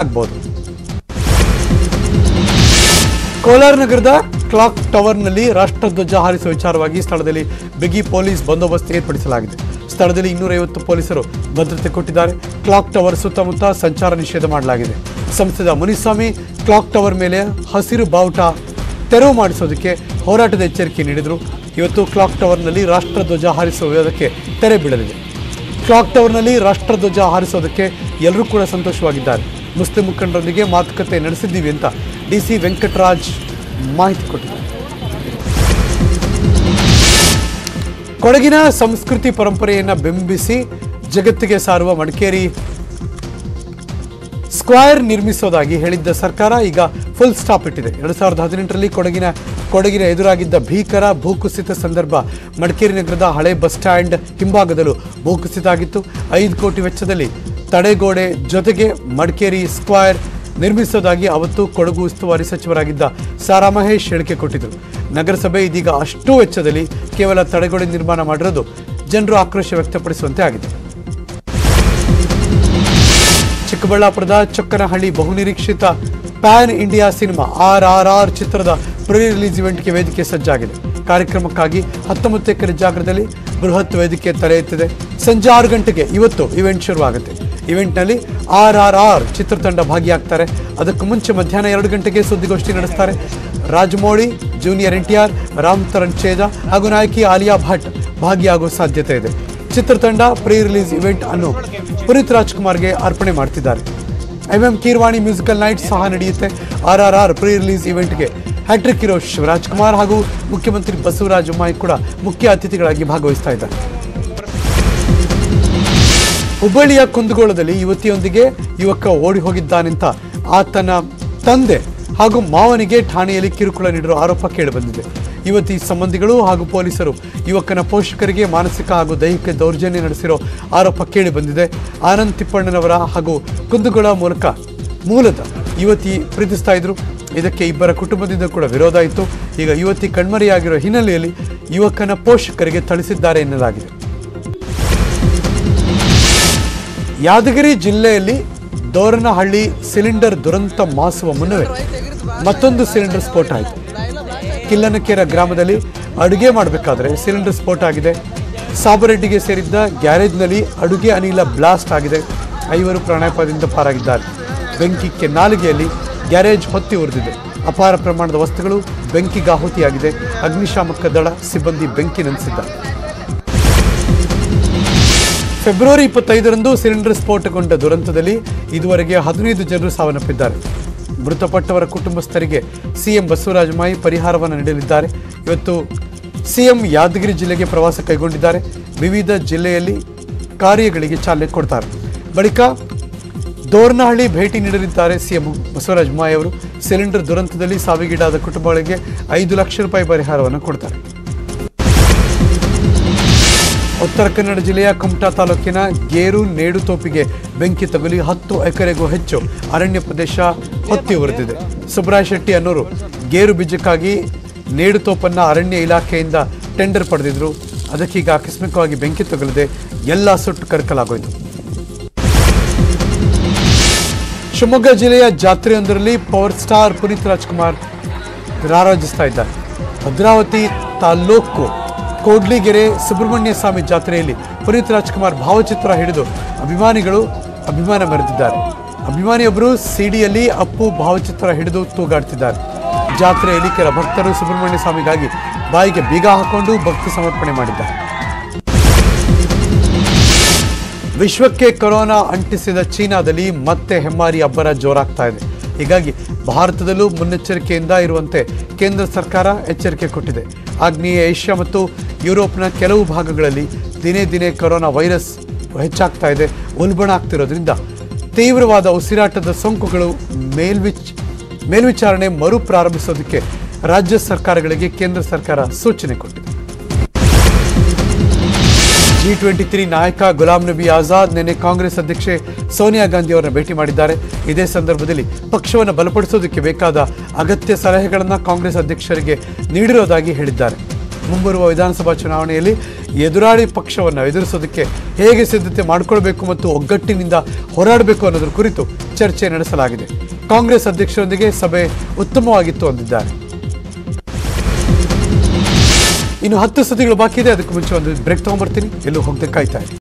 ಆಗ್ಬೋದು ಕೋಲಾರ ನಗರದ ಕ್ಲಾಕ್ ಟವರ್ನಲ್ಲಿ ರಾಷ್ಟ್ರಧ್ವಜ ಹಾರಿಸುವ ವಿಚಾರವಾಗಿ ಸ್ಥಳದಲ್ಲಿ ಬಿಗಿ ಪೊಲೀಸ್ ಬಂದೋಬಸ್ತ್ ಏರ್ಪಡಿಸಲಾಗಿದೆ ಸ್ಥಳದಲ್ಲಿ ಇನ್ನೂರೈವತ್ತು ಪೊಲೀಸರು ಭದ್ರತೆ ಕೊಟ್ಟಿದ್ದಾರೆ ಕ್ಲಾಕ್ ಟವರ್ ಸುತ್ತಮುತ್ತ ಸಂಚಾರ ನಿಷೇಧ ಮಾಡಲಾಗಿದೆ ಸಂಸದ ಮುನಿಸ್ವಾಮಿ ಕ್ಲಾಕ್ ಟವರ್ ಮೇಲೆ ಹಸಿರು ಬಾವುಟ ತೆರವು ಮಾಡಿಸೋದಕ್ಕೆ ಹೋರಾಟದ ಎಚ್ಚರಿಕೆ ನೀಡಿದರು ಇವತ್ತು ಕ್ಲಾಕ್ ಟವರ್ನಲ್ಲಿ ರಾಷ್ಟ್ರಧ್ವಜ ಹಾರಿಸುವ ವಿವಾದಕ್ಕೆ ತೆರೆ ಬೀಳಲಿದೆ ಕ್ಲಾಕ್ ಟವರ್ನಲ್ಲಿ ರಾಷ್ಟ್ರಧ್ವಜ ಹಾರಿಸೋದಕ್ಕೆ ಎಲ್ಲರೂ ಕೂಡ ಸಂತೋಷವಾಗಿದ್ದಾರೆ ಮುಸ್ಲಿಂ ಮುಖಂಡರೊಂದಿಗೆ ಮಾತುಕತೆ ನಡೆಸಿದ್ದೀವಿ ಅಂತ ಡಿ ಸಿ ವೆಂಕಟರಾಜ್ ಮಾಹಿತಿ ಕೊಟ್ಟಿದ್ದಾರೆ ಕೊಡಗಿನ ಸಂಸ್ಕೃತಿ ಪರಂಪರೆಯನ್ನು ಬಿಂಬಿಸಿ ಜಗತ್ತಿಗೆ ಸಾರುವ ಮಡಿಕೇರಿ ಸ್ಕ್ವೇರ್ ನಿರ್ಮಿಸೋದಾಗಿ ಹೇಳಿದ್ದ ಸರ್ಕಾರ ಈಗ ಫುಲ್ ಸ್ಟಾಪ್ ಇಟ್ಟಿದೆ ಎರಡು ಸಾವಿರದ ಹದಿನೆಂಟರಲ್ಲಿ ಕೊಡಗಿನ ಕೊಡಗಿನ ಎದುರಾಗಿದ್ದ ಭೀಕರ ಭೂಕುಸಿತ ಸಂದರ್ಭ ಮಡಿಕೇರಿ ನಗರದ ಹಳೆ ಬಸ್ ಸ್ಟ್ಯಾಂಡ್ ಹಿಂಭಾಗದಲ್ಲೂ ಭೂಕುಸಿತ ಆಗಿತ್ತು ಐದು ಕೋಟಿ ವೆಚ್ಚದಲ್ಲಿ ತಡೆಗೋಡೆ ಜೊತೆಗೆ ಮಡಿಕೇರಿ ಸ್ಕ್ವೇರ್ ನಿರ್ಮಿಸೋದಾಗಿ ಅವತ್ತು ಕೊಡಗು ಉಸ್ತುವಾರಿ ಸಚಿವರಾಗಿದ್ದ ಸಾರಾ ಮಹೇಶ್ ಹೇಳಿಕೆ ಕೊಟ್ಟಿದ್ದರು ನಗರಸಭೆ ಇದೀಗ ಅಷ್ಟು ವೆಚ್ಚದಲ್ಲಿ ಕೇವಲ ತಡೆಗೋಡೆ ನಿರ್ಮಾಣ ಮಾಡಿರೋದು ಜನರು ಆಕ್ರೋಶ ವ್ಯಕ್ತಪಡಿಸುವಂತೆ ಆಗಿದೆ ಚಿಕ್ಕಬಳ್ಳಾಪುರದ ಚೊಕ್ಕನಹಳ್ಳಿ ಬಹುನಿರೀಕ್ಷಿತ pan India cinema R R R ಚಿತ್ರದ ಪ್ರೀ ರಿಲೀಸ್ ಇವೆಂಟ್ಗೆ ವೇದಿಕೆ ಸಜ್ಜಾಗಿದೆ ಕಾರ್ಯಕ್ರಮಕ್ಕಾಗಿ ಹತ್ತೊಂಬತ್ತು ಎಕರೆ ಜಾಗದಲ್ಲಿ ಬೃಹತ್ ವೇದಿಕೆ ತಲೆ ಎತ್ತಿದೆ ಸಂಜೆ ಆರು ಗಂಟೆಗೆ ಇವತ್ತು ಇವೆಂಟ್ ಶುರುವಾಗುತ್ತೆ ಇವೆಂಟ್ನಲ್ಲಿ ಆರ್ ಆರ್ ಆರ್ ಚಿತ್ರತಂಡ ಭಾಗಿಯಾಗ್ತಾರೆ ಅದಕ್ಕೂ ಮುಂಚೆ ಮಧ್ಯಾಹ್ನ ಎರಡು ಗಂಟೆಗೆ ಸುದ್ದಿಗೋಷ್ಠಿ ನಡೆಸ್ತಾರೆ Rajamouli junior N T R Ram Charan ಛೇದ ಹಾಗೂ ನಾಯಕಿ ಆಲಿಯಾ ಭಟ್ ಭಾಗಿಯಾಗುವ ಸಾಧ್ಯತೆ ಇದೆ ಚಿತ್ರತಂಡ ಪ್ರೀ ರಿಲೀಸ್ ಇವೆಂಟ್ ಅನ್ನು ಪುನೀತ್ ರಾಜ್ಕುಮಾರ್ಗೆ ಅರ್ಪಣೆ ಮಾಡ್ತಿದ್ದಾರೆ ಎಂಎಂ ಕೀರ್ವಾಣಿ ಮ್ಯೂಸಿಕಲ್ ನೈಟ್ ಸಹ ನಡೆಯುತ್ತೆ R R R pre release ಇವೆಂಟ್ಗೆ ಹ್ಯಾಟ್ರಿಕ್ ಹೀರೋ ಶಿವರಾಜ್ಕುಮಾರ್ ಹಾಗೂ ಮುಖ್ಯಮಂತ್ರಿ ಬಸವರಾಜ ಬೊಮ್ಮಾಯಿ ಕೂಡ ಮುಖ್ಯ ಅತಿಥಿಗಳಾಗಿ ಭಾಗವಹಿಸ್ತಾ ಇದ್ದಾರೆ ಹುಬ್ಬಳ್ಳಿಯ ಕುಂದಗೋಳದಲ್ಲಿ ಯುವತಿಯೊಂದಿಗೆ ಯುವಕ ಓಡಿ ಹೋಗಿದ್ದಾನೆಂತ ಆತನ ತಂದೆ ಹಾಗೂ ಮಾವನಿಗೆ ಠಾಣೆಯಲ್ಲಿ ಕಿರುಕುಳ ನೀಡಿರುವ ಆರೋಪ ಕೇಳಿಬಂದಿದೆ ಯುವತಿ ಸಂಬಂಧಿಗಳು ಹಾಗೂ ಪೊಲೀಸರು ಯುವಕನ ಪೋಷಕರಿಗೆ ಮಾನಸಿಕ ಹಾಗೂ ದೈಹಿಕ ದೌರ್ಜನ್ಯ ನಡೆಸಿರೋ ಆರೋಪ ಕೇಳಿಬಂದಿದೆ ಆನಂದ್ ತಿಪ್ಪಣ್ಣನವರ ಹಾಗೂ ಕುಂದಗೋಳ ಮೂಲಕ ಮೂಲದ ಯುವತಿ ಪ್ರೀತಿಸ್ತಾ ಇದ್ರು ಇದಕ್ಕೆ ಇಬ್ಬರ ಕುಟುಂಬದಿಂದ ಕೂಡ ವಿರೋಧ ಇತ್ತು ಈಗ ಯುವತಿ ಕಣ್ಮರೆಯಾಗಿರೋ ಹಿನ್ನೆಲೆಯಲ್ಲಿ ಯುವಕನ ಪೋಷಕರಿಗೆ ಥಳಿಸಿದ್ದಾರೆ ಎನ್ನಲಾಗಿದೆ ಯಾದಗಿರಿ ಜಿಲ್ಲೆಯಲ್ಲಿ ದೋರನಹಳ್ಳಿ ಸಿಲಿಂಡರ್ ದುರಂತ ಮಾಸುವ ಮುನ್ನವೇ ಮತ್ತೊಂದು ಸಿಲಿಂಡರ್ ಸ್ಫೋಟ ಆಯಿತು ಕಿಲ್ಲನಕೆರೆ ಗ್ರಾಮದಲ್ಲಿ ಅಡುಗೆ ಮಾಡಬೇಕಾದ್ರೆ ಸಿಲಿಂಡರ್ ಸ್ಫೋಟ ಆಗಿದೆ ಸಾಬರೆಡ್ಡಿಗೆ ಸೇರಿದ್ದ ಗ್ಯಾರೇಜ್ನಲ್ಲಿ ಅಡುಗೆ ಅನಿಲ ಬ್ಲಾಸ್ಟ್ ಆಗಿದೆ ಐವರು ಪ್ರಾಣಾಪಾಯದಿಂದ ಪಾರಾಗಿದ್ದಾರೆ ಬೆಂಕಿ ಕೆನ್ನಾಲಿಗೆಯಲ್ಲಿ ಗ್ಯಾರೇಜ್ ಹೊತ್ತಿ ಉರಿದಿದೆ ಅಪಾರ ಪ್ರಮಾಣದ ವಸ್ತುಗಳು ಬೆಂಕಿಗಾಹುತಿಯಾಗಿದೆ ಅಗ್ನಿಶಾಮಕ ದಳ ಸಿಬ್ಬಂದಿ ಬೆಂಕಿ ನಂದಿಸಿದ್ದಾರೆ ಫೆಬ್ರವರಿ ಇಪ್ಪತ್ತೈದರಂದು ಸಿಲಿಂಡರ್ ಸ್ಫೋಟಗೊಂಡ ದುರಂತದಲ್ಲಿ ಇದುವರೆಗೆ ಹದಿನೈದು ಜನರು ಸಾವನ್ನಪ್ಪಿದ್ದಾರೆ ಮೃತಪಟ್ಟವರ ಕುಟುಂಬಸ್ಥರಿಗೆ ಸಿಎಂ ಬಸವರಾಜ ಮಾಯಿ ಪರಿಹಾರವನ್ನು ನೀಡಲಿದ್ದಾರೆ ಇವತ್ತು ಸಿಎಂ ಯಾದಗಿರಿ ಜಿಲ್ಲೆಗೆ ಪ್ರವಾಸ ಕೈಗೊಂಡಿದ್ದಾರೆ ವಿವಿಧ ಜಿಲ್ಲೆಯಲ್ಲಿ ಕಾರ್ಯಗಳಿಗೆ ಚಾಲನೆ ಕೊಡ್ತಾರೆ ಬಳಿಕ ದೋರ್ನಹಳ್ಳಿ ಭೇಟಿ ನೀಡಲಿದ್ದಾರೆ ಸಿಎಂ ಬಸವರಾಜ ಮಾಯಿ ಅವರು ಸಿಲಿಂಡರ್ ದುರಂತದಲ್ಲಿ ಸಾವಿಗೀಡಾದ ಕುಟುಂಬಗಳಿಗೆ ಐದು ಲಕ್ಷ ರೂಪಾಯಿ ಪರಿಹಾರವನ್ನು ಕೊಡ್ತಾರೆ ಉತ್ತರ ಕನ್ನಡ ಜಿಲ್ಲೆಯ ಕುಮಟಾ ತಾಲೂಕಿನ ಗೇರು ನೇಡುತೋಪಿಗೆ ಬೆಂಕಿ ತಗುಲಿ ಹತ್ತು ಎಕರೆಗೂ ಹೆಚ್ಚು ಅರಣ್ಯ ಪ್ರದೇಶ ಹೊತ್ತಿ ಉರಿದಿದೆ ಸುಬ್ರಾಯ್ ಶೆಟ್ಟಿ ಅನ್ನೋರು ಗೇರು ಬೀಜಕ್ಕಾಗಿ ನೇಡುತೋಪನ್ನ ಅರಣ್ಯ ಇಲಾಖೆಯಿಂದ ಟೆಂಡರ್ ಪಡೆದಿದ್ರು ಅದಕ್ಕೀಗ ಆಕಸ್ಮಿಕವಾಗಿ ಬೆಂಕಿ ತಗುಲಿದೆ ಎಲ್ಲ ಸುಟ್ಟು ಕರಕಲಾಗೋಯ್ತು ಶಿವಮೊಗ್ಗ ಜಿಲ್ಲೆಯ ಜಾತ್ರೆಯೊಂದರಲ್ಲಿ ಪವರ್ ಸ್ಟಾರ್ ಪುನೀತ್ ರಾಜ್ಕುಮಾರ್ ರಾರಾಜಿಸ್ತಾ ಇದ್ದಾರೆ ಭದ್ರಾವತಿ ತಾಲ್ಲೂಕು ಕೋಡ್ಲಿಗೆರೆ ಸುಬ್ರಹ್ಮಣ್ಯ ಸ್ವಾಮಿ ಜಾತ್ರೆಯಲ್ಲಿ ಪುನೀತ್ ರಾಜ್ಕುಮಾರ್ ಭಾವಚಿತ್ರ ಹಿಡಿದು ಅಭಿಮಾನಿಗಳು ಅಭಿಮಾನ ಮೆರೆದಿದ್ದಾರೆ ಅಭಿಮಾನಿಯೊಬ್ಬರು ಸಿಡಿಯಲ್ಲಿ ಅಪ್ಪು ಭಾವಚಿತ್ರ ಹಿಡಿದು ತೂಗಾಡ್ತಿದ್ದಾರೆ ಜಾತ್ರೆಯಲ್ಲಿ ಕೆಲ ಭಕ್ತರು ಸುಬ್ರಹ್ಮಣ್ಯ ಸ್ವಾಮಿಗಾಗಿ ಬಾಯಿಗೆ ಬೀಗ ಹಾಕೊಂಡು ಭಕ್ತಿ ಸಮರ್ಪಣೆ ಮಾಡಿದ್ದಾರೆ ವಿಶ್ವಕ್ಕೆ ಕೊರೋನಾ ಅಂಟಿಸಿದ ಚೀನಾದಲ್ಲಿ ಮತ್ತೆ ಹೆಮ್ಮಾರಿ ಅಬ್ಬರ ಜೋರಾಗ್ತಾ ಇದೆ ಹೀಗಾಗಿ ಭಾರತದಲ್ಲೂ ಮುನ್ನೆಚ್ಚರಿಕೆಯಿಂದ ಇರುವಂತೆ ಕೇಂದ್ರ ಸರ್ಕಾರ ಎಚ್ಚರಿಕೆ ಕೊಟ್ಟಿದೆ ಆಗ್ನೇಯ ಏಷ್ಯಾ ಮತ್ತು ಯುರೋಪ್ನ ಕೆಲವು ಭಾಗಗಳಲ್ಲಿ ದಿನೇ ದಿನೇ ಕೊರೋನಾ ವೈರಸ್ ಹೆಚ್ಚಾಗ್ತಾ ಇದೆ ಉಲ್ಬಣ ಆಗ್ತಿರೋದ್ರಿಂದ ತೀವ್ರವಾದ ಉಸಿರಾಟದ ಸೋಂಕುಗಳು ಮೇಲ್ವಿಚ್ ಮೇಲ್ವಿಚಾರಣೆ ಮರು ಪ್ರಾರಂಭಿಸೋದಕ್ಕೆ ರಾಜ್ಯ ಸರ್ಕಾರಗಳಿಗೆ ಕೇಂದ್ರ ಸರ್ಕಾರ ಸೂಚನೆ ಕೊಟ್ಟಿದೆ ಜಿ ಟ್ವೆಂಟಿ ತ್ರೀ ನಾಯಕ ಗುಲಾಂ ನಬಿ ಆಜಾದ್ ನಿನ್ನೆ ಕಾಂಗ್ರೆಸ್ ಅಧ್ಯಕ್ಷೆ ಸೋನಿಯಾ ಗಾಂಧಿ ಅವರನ್ನ ಭೇಟಿ ಮಾಡಿದ್ದಾರೆ ಇದೇ ಸಂದರ್ಭದಲ್ಲಿ ಪಕ್ಷವನ್ನು ಬಲಪಡಿಸೋದಕ್ಕೆ ಬೇಕಾದ ಅಗತ್ಯ ಸಲಹೆಗಳನ್ನು ಕಾಂಗ್ರೆಸ್ ಅಧ್ಯಕ್ಷರಿಗೆ ನೀಡಿರೋದಾಗಿ ಹೇಳಿದ್ದಾರೆ ಮುಂಬರುವ ವಿಧಾನಸಭಾ ಚುನಾವಣೆಯಲ್ಲಿ ಎದುರಾಳಿ ಪಕ್ಷವನ್ನು ಎದುರಿಸೋದಕ್ಕೆ ಹೇಗೆ ಸಿದ್ಧತೆ ಮಾಡಿಕೊಳ್ಬೇಕು ಮತ್ತು ಒಗ್ಗಟ್ಟಿನಿಂದ ಹೋರಾಡಬೇಕು ಅನ್ನೋದ್ರ ಕುರಿತು ಚರ್ಚೆ ನಡೆಸಲಾಗಿದೆ ಕಾಂಗ್ರೆಸ್ ಅಧ್ಯಕ್ಷರೊಂದಿಗೆ ಸಭೆ ಉತ್ತಮವಾಗಿತ್ತು ಅಂದಿದ್ದಾರೆ ಇನ್ನು ಹತ್ತು ಸತಿಗಳು ಬಾಕಿ ಇದೆ ಅದಕ್ಕೆ ಮುಂಚೆ ಒಂದು ಬ್ರೇಕ್ ತಗೊಂಡ್ಬರ್ತೀನಿ ಎಲ್ಲೂ ಹೋಗದೆ ಕಾಯ್ತಾ ಇರಿ